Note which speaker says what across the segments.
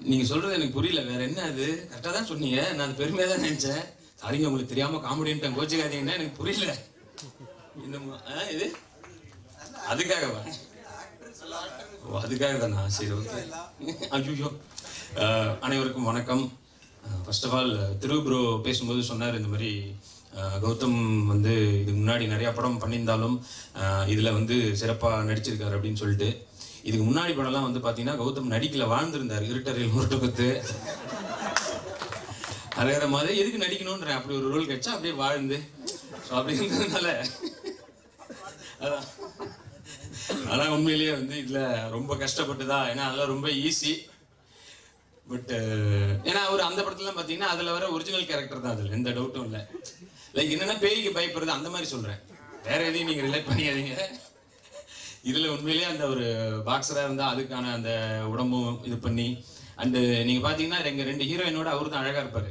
Speaker 1: நீங்க சொல்றது எனக்கு புரியல வேற என்ன அது கரெக்டா தான் சொன்னீங்க நான் அது பெருமையா தான் நினைச்சேன் சாரிங்க உங்களுக்கு தெரியாம காமெடின்ட்டேன் கோச்சிக்காதீங்கன்னா எனக்கு புரியல இந்த மு- ஆ, இது அதுக்காகவா ஓ அதுக்காக தானா சரி ஓகே ஐயோ அனைவருக்கும் வணக்கம் ஃபர்ஸ்ட் ஆஃப் ஆல் திரு ப்ரோ பேசும்போது சொன்னார் இந்த மாதிரி அஹ், கௌதம் வந்து இதுக்கு முன்னாடி நிறைய படம் பண்ணியிருந்தாலும் அஹ், இதுல வந்து சிறப்பா நடிச்சிருக்காரு அப்படின்னு சொல்லிட்டு இதுக்கு முன்னாடி படம்லாம் வந்து பாத்தீங்கன்னா கௌதம் நடிக்கல வாழ்ந்திருந்தார் இருட்டறையில் முரட்டுக்கத்து அரைகிற மாதிரி எதுக்கு நடிக்கணும்ன்ற அப்படி ஒரு ரோல் கிடைச்சா அப்படியே வாழ்ந்து ஸோ அப்படி இருந்ததுனால அதான் ஆனா உண்மையிலேயே வந்து இதுல ரொம்ப கஷ்டப்பட்டு தான் ஏன்னா அதெல்லாம் ரொம்ப ஈஸி பட் ஏன்னா அவர் அந்த படத்துல பாத்தீங்கன்னா அதுல வர ஒரிஜினல் கேரக்டர் தான் அதுல எந்த டவுட்டும் இல்ல லைக் என்னன்னா பேய்க்கு பயப்படுறது அந்த மாதிரி சொல்றேன் வேற எதையும் நீங்க ரிலேட் பண்ணிக்காதீங்க இதுல உண்மையிலேயே அந்த ஒரு பாக்ஸரா இருந்தா அதுக்கான அந்த உடம்பும் இது பண்ணி அண்டு நீங்க பாத்தீங்கன்னா எங்க ரெண்டு ஹீரோயினோட அவரு தான் அழகா இருப்பாரு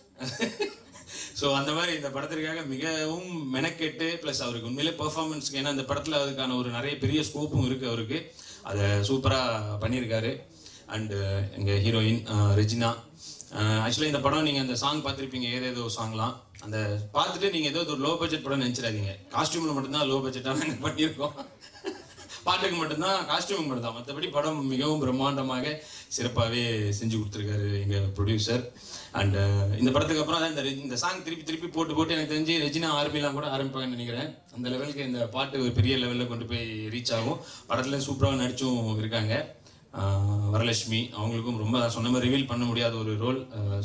Speaker 1: ஸோ அந்த மாதிரி இந்த படத்திற்காக மிகவும் மெனக்கெட்டு ப்ளஸ் அவருக்கு உண்மையிலே பெர்ஃபார்மன்ஸ்க்கு ஏன்னா இந்த படத்தில் அதுக்கான ஒரு நிறைய பெரிய ஸ்கோப்பும் இருக்கு அவருக்கு அதை சூப்பராக பண்ணியிருக்காரு அண்டு எங்கள் ஹீரோயின் ரெஜினா ஆக்சுவலாக இந்த படம் நீங்கள் அந்த சாங் பார்த்துருப்பீங்க ஏதேதோ சாங்லாம் அந்த பார்த்துட்டு நீங்கள் ஏதோ ஒரு லோ பட்ஜெட் படம் நினச்சிடாதீங்க காஸ்டியூமில் மட்டும்தான் லோ பட்ஜெட்டாக நாங்கள் பண்ணியிருக்கோம் பாட்டுக்கு மட்டும்தான் காஸ்டியூம் மட்டும்தான் மற்றபடி படம் மிகவும் பிரம்மாண்டமாக சிறப்பாகவே செஞ்சு கொடுத்துருக்காரு எங்கள் ப்ரொடியூசர் அண்ட் இந்த படத்துக்கு அப்புறம் அதான் இந்த ரெ- இந்த சாங் திருப்பி திருப்பி போட்டு போட்டு எனக்கு தெரிஞ்சு ரெஜினா ஆர்மிலாம் கூட ஆரம்பிப்பாங்கன்னு நினைக்கிறேன் அந்த லெவலுக்கு இந்த பாட்டு ஒரு பெரிய லெவலில் கொண்டு போய் ரீச் ஆகும் படத்தில் சூப்பராக நடிச்சும் இருக்காங்க ஆஹ் வரலட்சுமி அவங்களுக்கும் ரொம்ப நான் சொன்ன மாதிரி ரிவீல் பண்ண முடியாத ஒரு ரோல்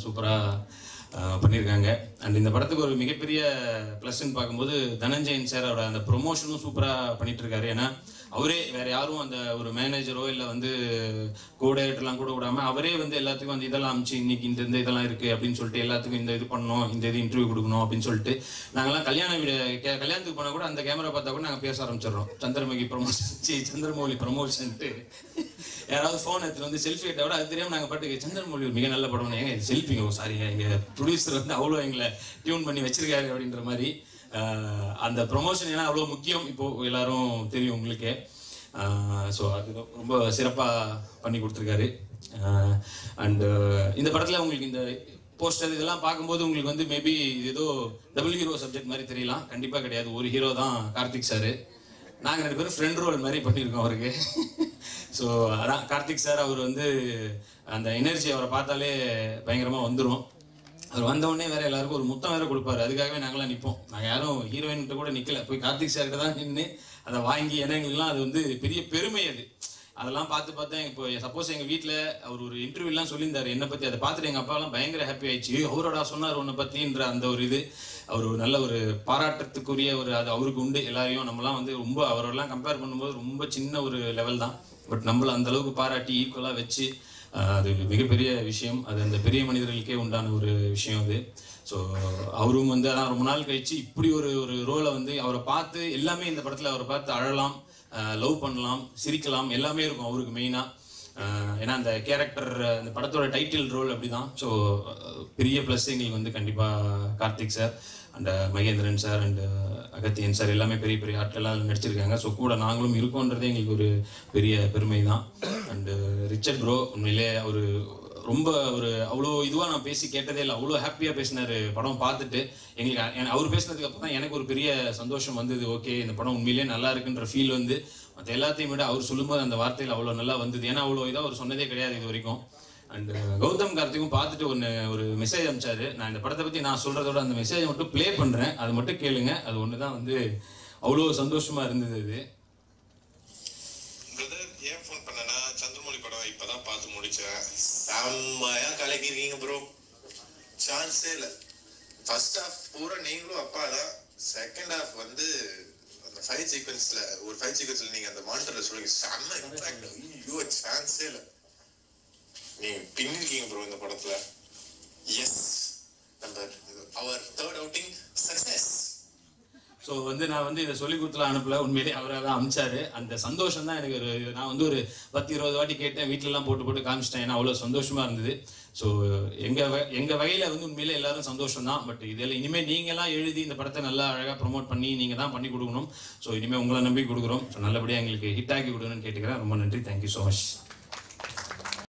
Speaker 1: சூப்பராக பண்ணியிருக்காங்க அண்ட் இந்த படத்துக்கு ஒரு மிகப்பெரிய ப்ளஸ்ன்னு பார்க்கும்போது தனஞ்சயன் சாரோட அந்த ப்ரொமோஷனும் சூப்பராக பண்ணிட்டு இருக்காரு ஏன்னா அவரே வேற யாரும் அந்த ஒரு மேனேஜரோ இல்லை வந்து கோ டைரக்டர்லாம் கூட விடாம அவரே வந்து எல்லாத்துக்கும் வந்து இதெல்லாம் அமிச்சு இன்னைக்கு இந்த இந்த இதெல்லாம் இருக்கு அப்படின்னு சொல்லிட்டு எல்லாத்துக்கும் இந்த இது பண்ணணும் இந்த இது இன்டர்வியூ கொடுக்கணும் அப்படின்னு சொல்லிட்டு நாங்கெல்லாம் கல்யாண வீடு கே- கல்யாணத்துக்கு போனால் கூட அந்த கேமரா பார்த்தா கூட நாங்கள் பேச ஆரம்பிச்சிடுறோம் சந்திரமுகி ப்ரொமோஷன் சி சந்திரமௌலி ப்ரொமோஷன்ட்டு யாராவது ஃபோன் எடுத்துட்டு வந்து செல்ஃபி எடுத்தா கூட அது தெரியாம நாங்கள் பாட்டுக்கு சந்திரமௌலி ஒரு மிக நல்ல படம் ஏங்க செல்ஃபிங்க சாரிங்க எங்க ப்ரொடியூசர் வந்து அவ்வளோ எங்களை டியூன் பண்ணி வச்சிருக்காரு அப்படின்ற மாதிரி ஆஹ் அந்த ப்ரொமோஷன் ஏன்னா அவ்வளோ முக்கியம் இப்போ எல்லாரும் தெரியும் உங்களுக்கே ஸோ அது ரொம்ப சிறப்பாக பண்ணி கொடுத்துருக்காரு அண்டு இந்த படத்தில் உங்களுக்கு இந்த போஸ்டர் இதெல்லாம் பார்க்கும்போது உங்களுக்கு வந்து மேபி இது ஏதோ டபுள் ஹீரோ சப்ஜெக்ட் மாதிரி தெரியலாம் கண்டிப்பாக கிடையாது ஒரு ஹீரோ தான் கார்த்திக் சார் நாங்கள் ரெண்டு பேரும் ஃப்ரெண்ட் ரோல் மாதிரி பண்ணியிருக்கோம் அவருக்கு ஸோ அதான் கார்த்திக் சார் அவர் வந்து அந்த எனர்ஜி அவரை பார்த்தாலே பயங்கரமாக வந்துடும் அவர் வந்த உடனே வேற எல்லாருக்கும் ஒரு முத்தம் வேற கொடுப்பாரு அதுக்காகவே நாங்களாம் நிற்போம் நாங்கள் யாரும் ஹீரோயின்கிட்ட கூட நிற்கல போய் கார்த்திக் சார்கிட்ட தான் நின்று அதை வாங்கி ஏன்னா எங்களுக்குலாம் அது வந்து பெரிய பெருமை அது அதெல்லாம் பார்த்து பார்த்தா இப்போ சப்போஸ் எங்கள் வீட்டில் அவர் ஒரு இன்டர்வியூலாம் சொல்லியிருந்தாரு என்னை பற்றி அதை பார்த்துட்டு எங்கள் அப்பாலாம் பயங்கர ஹாப்பி ஆயிடுச்சு "ஏய், அவரோடா சொன்னார் உன்னை பற்றின்ற அந்த ஒரு இது அவர் ஒரு நல்ல ஒரு பாராட்டத்துக்குரிய ஒரு அது அவருக்கு உண்டு எல்லாரையும் நம்மலாம் வந்து ரொம்ப அவரோடலாம் கம்பேர் பண்ணும்போது ரொம்ப சின்ன ஒரு லெவல் தான் பட் நம்மள அந்த அளவுக்கு பாராட்டி ஈக்குவலாக வச்சு ஆஹ் அது மிகப்பெரிய விஷயம் அது அந்த பெரிய மனிதர்களுக்கே உண்டான ஒரு விஷயம் அது ஸோ அவரும் வந்து அதான் ரொம்ப நாள் கழிச்சு இப்படி ஒரு ஒரு ரோலை வந்து அவரை பார்த்து எல்லாமே இந்த படத்தில் அவரை பார்த்து அழலாம் லவ் பண்ணலாம் சிரிக்கலாம் எல்லாமே இருக்கும் அவருக்கு மெயினாக ஏன்னா அந்த கேரக்டர் அந்த படத்தோட டைட்டில் ரோல் அப்படிதான் ஸோ பெரிய ப்ளஸ் எங்களுக்கு வந்து கண்டிப்பாக Karthik sir and Mahendran sir and Agathiyan sir எல்லாமே பெரிய பெரிய ஆட்கள்லாம் அதுல நடிச்சிருக்காங்க ஸோ கூட நாங்களும் இருக்கோன்றதே எங்களுக்கு ஒரு பெரிய பெருமை தான் அண்டு ரிச்சர்ட் ப்ரோ உண்மையிலே அவர் ரொம்ப ஒரு அவ்வளோ இதுவாக நான் பேசி கேட்டதே இல்லை அவ்வளோ ஹாப்பியாக பேசினார் படம் பார்த்துட்டு எங்களுக்கு அ- அவர் பேசினதுக்கு அப்புறம் தான் எனக்கு ஒரு பெரிய சந்தோஷம் வந்தது ஓகே இந்த படம் உண்மையிலேயே நல்லா இருக்குன்ற ஃபீல் வந்து மற்ற எல்லாத்தையும் விட அவர் சொல்லும்போது அந்த வார்த்தையில் அவ்வளோ நல்லா வந்தது ஏன்னா அவ்வளோ இதாக அவர் சொன்னதே கிடையாது இது வரைக்கும் அண்ட் கௌதம் கார்த்திக்கும் பார்த்துட்டு ஒன்று ஒரு மெசேஜ் அனுப்பிச்சாரு நான் இந்த படத்தை பற்றி நான் சொல்கிறதோட அந்த மெசேஜை மட்டும் ப்ளே பண்ணுறேன் அது மட்டும் கேளுங்க அது ஒன்று தான் வந்து அவ்வளோ சந்தோஷமாக இருந்தது அது
Speaker 2: பிரதர் ஏன் ஃபோன் பண்ணனா சந்திரமொழி படம் இப்பதான் பார்த்து முடிச்சேன் செம்மையா கலக்கிருக்கீங்க ப்ரோ சான்ஸே இல்ல ஃபர்ஸ்ட் ஹாஃப் பூரா நீங்களும் அப்பா தான் செகண்ட் ஹாஃப் வந்து அந்த ஃபைட் சீக்வன்ஸ்ல ஒரு ஃபைட் சீக்வன்ஸ்ல நீங்க அந்த மானிட்டர்ல சொல்லுங்க செம்ம இம்பாக்ட் ஐயோ சான்ஸே இல்ல நீங்க பின்னிருக்கீங்க ப்ரோ இந்த படத்துல எஸ் நம்ம அவர் தேர்ட் அவுட்டிங் சக்சஸ்
Speaker 1: ஸோ வந்து நான் வந்து இதை சொல்லி கொடுத்துல அனுப்பல உண்மையிலேயே அவராக தான் அமிச்சாரு அந்த சந்தோஷம் தான் எனக்கு ஒரு நான் வந்து ஒரு பத்து இருபது வாட்டி கேட்டேன் வீட்டிலலாம் போட்டு போட்டு காமிச்சிட்டேன் ஏன்னா அவ்வளோ சந்தோஷமா இருந்தது ஸோ எங்க வ- எங்க வகையில வந்து உண்மையிலே எல்லாரும் சந்தோஷம் தான் பட் இதில் இனிமேல் நீங்களாம் எழுதி இந்த படத்தை நல்லா அழகாக ப்ரோமோட் பண்ணி நீங்க தான் பண்ணி கொடுக்கணும் ஸோ இனிமேல் உங்களை நம்பி கொடுக்குறோம் ஸோ நல்லபடியாக எங்களுக்கு ஹிட் ஆக்கி கொடுக்கணும்னு கேட்டுக்கிறேன் ரொம்ப நன்றி தேங்க்யூ ஸோ மச்